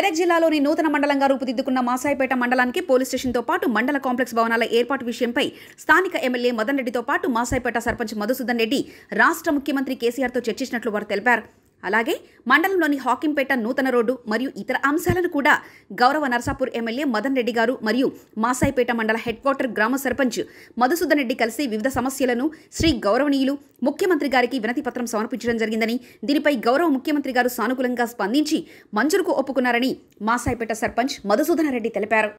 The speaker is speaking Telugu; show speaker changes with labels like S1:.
S1: మెదక్ జిల్లాలోని నూతన మండలంగా రూపుదిద్దుకున్న మాసాయిపేట మండలానికి పోలీస్ స్టేషన్తో పాటు మండల కాంప్లెక్స్ భవనాల ఏర్పాటు విషయంపై స్థానిక ఎమ్మెల్యే మదన్ రెడ్డితో పాటు మాసాయిపేట సర్పంచ్ మధుసూదన్ రెడ్డి రాష్ట్ర ముఖ్యమంత్రి కేసీఆర్తో చర్చించినట్లు వారు తెలిపారు అలాగే మండలంలోని హాకింపేట నూతన రోడ్డు మరియు ఇతర అంశాలను కూడా గౌరవ నర్సాపూర్ ఎమ్మెల్యే మదన్ రెడ్డి గారు మరియు మాసాయిపేట మండల హెడ్ క్వార్టర్ గ్రామ సర్పంచ్ మధుసూదన్ రెడ్డి కలిసి వివిధ సమస్యలను శ్రీ గౌరవనీయులు ముఖ్యమంత్రి గారికి వినతి పత్రం సమర్పించడం జరిగిందని దీనిపై గౌరవ ముఖ్యమంత్రి గారు సానుకూలంగా స్పందించి మంజూరుకు ఒప్పుకున్నారని మాసాయిపేట సర్పంచ్ మధుసూదన్ రెడ్డి తెలిపారు